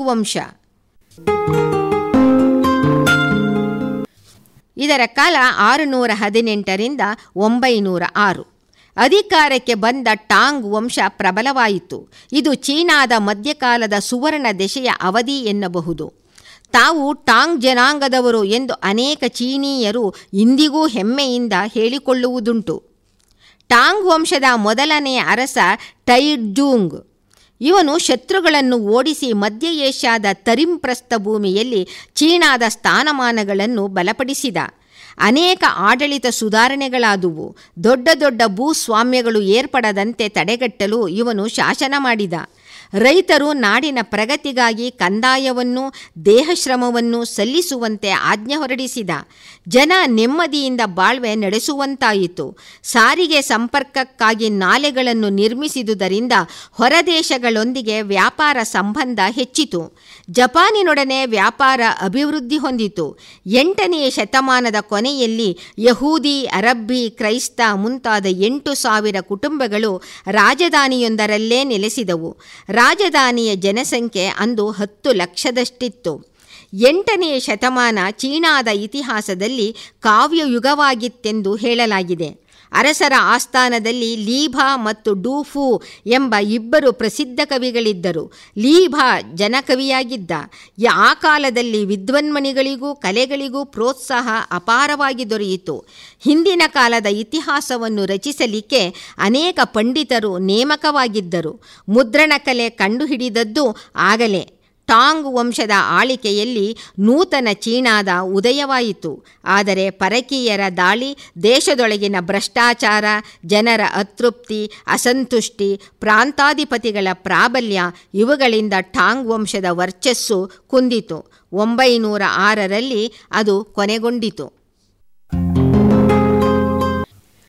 ವಂಶ ಇದರ ಕಾಲ ಆರುನೂರ ಹದಿನೆಂಟರಿಂದ ಒಂಬೈನೂರ ಆರು ಅಧಿಕಾರಕ್ಕೆ ಬಂದ ಟಾಂಗ್ ವಂಶ ಪ್ರಬಲವಾಯಿತು ಇದು ಚೀನಾದ ಮಧ್ಯಕಾಲದ ಸುವರ್ಣ ದೆಸೆಯ ಅವಧಿ ಎನ್ನಬಹುದು ತಾವು ಟಾಂಗ್ ಜನಾಂಗದವರು ಎಂದು ಅನೇಕ ಚೀನೀಯರು ಇಂದಿಗೂ ಹೆಮ್ಮೆಯಿಂದ ಹೇಳಿಕೊಳ್ಳುವುದುಂಟು ಟಾಂಗ್ ವಂಶದ ಮೊದಲನೆಯ ಅರಸ ಟೈಡ್ಜೂಂಗ್ ಇವನು ಶತ್ರುಗಳನ್ನು ಓಡಿಸಿ ಮಧ್ಯ ಏಷ್ಯಾದ ತರಿಂ ಪ್ರಸ್ಥಭೂಮಿಯಲ್ಲಿ ಚೀನಾದ ಸ್ಥಾನಮಾನಗಳನ್ನು ಬಲಪಡಿಸಿದ ಅನೇಕ ಆಡಳಿತ ಸುಧಾರಣೆಗಳಾದುವು ದೊಡ್ಡ ದೊಡ್ಡ ಭೂಸ್ವಾಮ್ಯಗಳು ಏರ್ಪಡದಂತೆ ತಡೆಗಟ್ಟಲು ಇವನು ಶಾಸನ ಮಾಡಿದ ರೈತರು ನಾಡಿನ ಪ್ರಗತಿಗಾಗಿ ಕಂದಾಯವನ್ನು ದೇಹಶ್ರಮವನ್ನು ಸಲ್ಲಿಸುವಂತೆ ಆಜ್ಞೆ ಹೊರಡಿಸಿದ ಜನ ನೆಮ್ಮದಿಯಿಂದ ಬಾಳ್ವೆ ನಡೆಸುವಂತಾಯಿತು ಸಾರಿಗೆ ಸಂಪರ್ಕಕ್ಕಾಗಿ ನಾಲೆಗಳನ್ನು ನಿರ್ಮಿಸಿದುದರಿಂದ ಹೊರದೇಶಗಳೊಂದಿಗೆ ವ್ಯಾಪಾರ ಸಂಬಂಧ ಹೆಚ್ಚಿತು ಜಪಾನಿನೊಡನೆ ವ್ಯಾಪಾರ ಅಭಿವೃದ್ಧಿ ಹೊಂದಿತು ಎಂಟನೆಯ ಶತಮಾನದ ಕೊನೆಯಲ್ಲಿ ಯಹೂದಿ ಅರಬ್ಬಿ ಕ್ರೈಸ್ತ ಮುಂತಾದ ಎಂಟು ಸಾವಿರ ಕುಟುಂಬಗಳು ರಾಜಧಾನಿಯೊಂದರಲ್ಲೇ ನೆಲೆಸಿದವು ರಾಜಧಾನಿಯ ಜನಸಂಖ್ಯೆ ಅಂದು ಹತ್ತು ಲಕ್ಷದಷ್ಟಿತ್ತು ಎಂಟನೆಯ ಶತಮಾನ ಚೀನಾದ ಇತಿಹಾಸದಲ್ಲಿ ಕಾವ್ಯಯುಗವಾಗಿತ್ತೆಂದು ಹೇಳಲಾಗಿದೆ ಅರಸರ ಆಸ್ಥಾನದಲ್ಲಿ ಲೀಭಾ ಮತ್ತು ಡೂಫು ಎಂಬ ಇಬ್ಬರು ಪ್ರಸಿದ್ಧ ಕವಿಗಳಿದ್ದರು ಲೀಭಾ ಜನಕವಿಯಾಗಿದ್ದ ಆ ಕಾಲದಲ್ಲಿ ವಿದ್ವನ್ಮಣಿಗಳಿಗೂ ಕಲೆಗಳಿಗೂ ಪ್ರೋತ್ಸಾಹ ಅಪಾರವಾಗಿ ದೊರೆಯಿತು ಹಿಂದಿನ ಕಾಲದ ಇತಿಹಾಸವನ್ನು ರಚಿಸಲಿಕ್ಕೆ ಅನೇಕ ಪಂಡಿತರು ನೇಮಕವಾಗಿದ್ದರು ಮುದ್ರಣ ಕಲೆ ಕಂಡುಹಿಡಿದದ್ದು ಆಗಲೇ ಟಾಂಗ್ ವಂಶದ ಆಳಿಕೆಯಲ್ಲಿ ನೂತನ ಚೀನಾದ ಉದಯವಾಯಿತು ಆದರೆ ಪರಕೀಯರ ದಾಳಿ ದೇಶದೊಳಗಿನ ಭ್ರಷ್ಟಾಚಾರ ಜನರ ಅತೃಪ್ತಿ ಅಸಂತುಷ್ಟಿ ಪ್ರಾಂತಾಧಿಪತಿಗಳ ಪ್ರಾಬಲ್ಯ ಇವುಗಳಿಂದ ಟಾಂಗ್ ವಂಶದ ವರ್ಚಸ್ಸು ಕುಂದಿತು ಒಂಬೈನೂರ ಆರರಲ್ಲಿ ಅದು ಕೊನೆಗೊಂಡಿತು